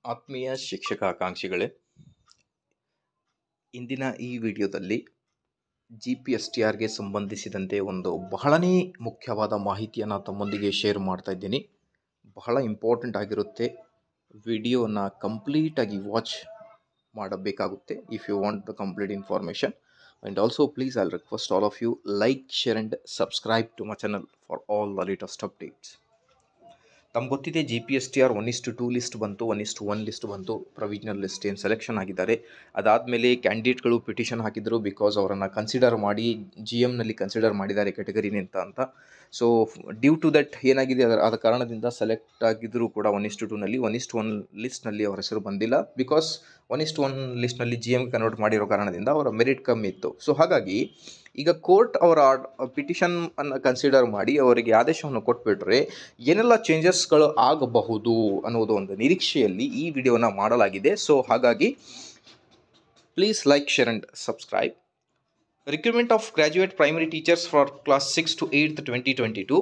ಆತ್ಮೀಯ ಶಿಕ್ಷಕ ಆಕಾಂಕ್ಷಿಗಳೇ ಇಂದಿನ ಈ ವಿಡಿಯೋದಲ್ಲಿ ಜಿ ಪಿ ಎಸ್ ಟಿ ಆರ್ಗೆ ಸಂಬಂಧಿಸಿದಂತೆ ಒಂದು ಬಹಳನೇ ಮುಖ್ಯವಾದ ಮಾಹಿತಿಯನ್ನು ತಮ್ಮೊಂದಿಗೆ ಶೇರ್ ಮಾಡ್ತಾ ಇದ್ದೀನಿ ಬಹಳ ಇಂಪಾರ್ಟೆಂಟ್ ಆಗಿರುತ್ತೆ ವಿಡಿಯೋನ ಕಂಪ್ಲೀಟಾಗಿ ವಾಚ್ ಮಾಡಬೇಕಾಗುತ್ತೆ if you want the complete information and also please I'll request all of you like share and subscribe to my channel for all the latest updates ತಮ್ಗೆ ಗೊತ್ತಿದೆ G P S T R one is to two list ಬಂತು one is to one list ಬಂತು provisional list ಏನು selection ಆಗಿದ್ದಾರೆ ಅದಾದಮೇಲೆ ಕ್ಯಾಂಡಿಡೇಟ್ಗಳು petition ಹಾಕಿದರು because ಅವರನ್ನು ಕನ್ಸಿಡರ್ ಮಾಡಿ ಜಿ ಎಮ್ನಲ್ಲಿ ಕನ್ಸಿಡರ್ ಮಾಡಿದ್ದಾರೆ ಕೆಟಗರಿನಿ ಅಂತ ಅಂತ ಸೊ ಡ್ಯೂ ಟು ದಟ್ ಏನಾಗಿದೆ ಅದರ ಆದ ಕಾರಣದಿಂದ ಸೆಲೆಕ್ಟ್ ಆಗಿದ್ದರೂ ಕೂಡ ಒನ್ ಇಸ್ಟು ಟೂನಲ್ಲಿ ಒನ್ ಇಸ್ಟು ಒನ್ ಲಿಸ್ಟ್ನಲ್ಲಿ ಅವರ ಹೆಸರು ಬಂದಿಲ್ಲ ಬಿಕಾಸ್ ಒನ್ ಇಸ್ಟು ಒನ್ ಲಿಸ್ಟ್ನಲ್ಲಿ ಜಿ ಎಮ್ ಕನ್ವರ್ಟ್ ಮಾಡಿರೋ ಕಾರಣದಿಂದ ಅವರ ಮೆರಿಟ್ ಕಮ್ಮಿ ಇತ್ತು ಸೊ ಹಾಗಾಗಿ ಈಗ ಕೋರ್ಟ್ ಅವರ ಪಿಟಿಷನ್ ಅನ್ನು ಕನ್ಸಿಡರ್ ಮಾಡಿ ಅವರಿಗೆ ಆದೇಶವನ್ನು ಕೊಟ್ಬಿಟ್ರೆ ಏನೆಲ್ಲ ಚೇಂಜಸ್ಗಳು ಆಗಬಹುದು ಅನ್ನೋದು ಒಂದು ನಿರೀಕ್ಷೆಯಲ್ಲಿ ಈ ವಿಡಿಯೋನ ಮಾಡಲಾಗಿದೆ ಸೊ ಹಾಗಾಗಿ please like share and subscribe recruitment of graduate primary teachers for class six to eight twenty twenty two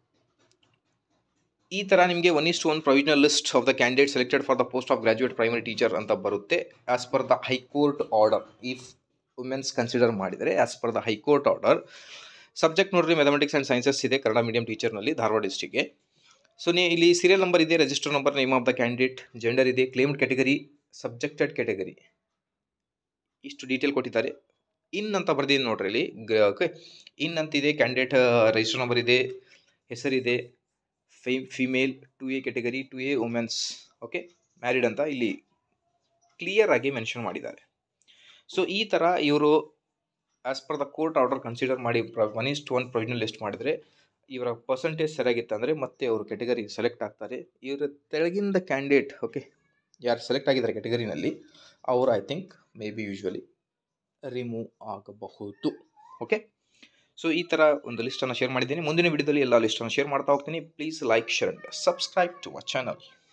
ಈ ಥರ ನಿಮಗೆ one is to one provisional list of the candidate selected for the post of graduate primary teacher ಅಂತ ಬರುತ್ತೆ as per the high court order if women's consider ಮಾಡಿದರೆ as per the high court order subject ನೋಡ್ರಿ mathematics and sciences ಇದೆ Kannada medium ಟೀಚರ್ನಲ್ಲಿ ಧಾರವಾಡ ಡಿಸ್ಟಿಕ್ಗೆ so ನೀವು ಇಲ್ಲಿ serial number ಇದೆ register number name of the candidate gender ಇದೆ ಕ್ಲೇಮ್ಡ್ ಕ್ಯಾಟಗರಿ ಸಬ್ಜೆಕ್ಟೆಡ್ ಕ್ಯಾಟಗರಿ ಇಷ್ಟು ಡೀಟೇಲ್ ಕೊಟ್ಟಿದ್ದಾರೆ ಇನ್ ಅಂತ ಬರ್ದಿದ್ದೀನಿ ನೋಡ್ರಿ ಇಲ್ಲಿ ಓಕೆ ಇನ್ ಅಂತಿದೆ ಕ್ಯಾಂಡಿಡೇಟ್ ರಿಜಿಸ್ಟರ್ ನಂಬರ್ ಇದೆ ಹೆಸರಿದೆ ಫೈ female two A category two A women's okay married ಅಂತ ಇಲ್ಲಿ ಕ್ಲಿಯರ್ ಆಗಿ ಮೆನ್ಷನ್ ಮಾಡಿದ್ದಾರೆ ಸೊ ಈ ಥರ ಇವರು as per the court order consider ಮಾಡಿ one is to one provisional list ಮಾಡಿದರೆ ಇವರ ಪರ್ಸಂಟೇಜ್ ಸರಿಯಾಗಿತ್ತಂದರೆ ಮತ್ತೆ ಅವರು ಕೆಟಗರಿ ಸೆಲೆಕ್ಟ್ ಆಗ್ತಾರೆ ಇವರ ತೆಳಗಿಂದ ಕ್ಯಾಂಡಿಡೇಟ್ ಓಕೆ ಯಾರು ಸೆಲೆಕ್ಟ್ ಆಗಿದ್ದಾರೆ ಕೆಟಗರಿನಲ್ಲಿ ಅವರು I think maybe usually remove ಆಗಬಹುದು ಓಕೆ ಸೊ ಈ ಥರ ಒಂದು ಲಿಸ್ಟನ್ನು ಶೇರ್ ಮಾಡಿದ್ದೀನಿ ಮುಂದಿನ ವಿಡಿಯೋದಲ್ಲಿ ಎಲ್ಲ ಲಿಸ್ಟನ್ನು ಶೇರ್ ಮಾಡ್ತಾ ಹೋಗ್ತೀನಿ please like share and subscribe to a channel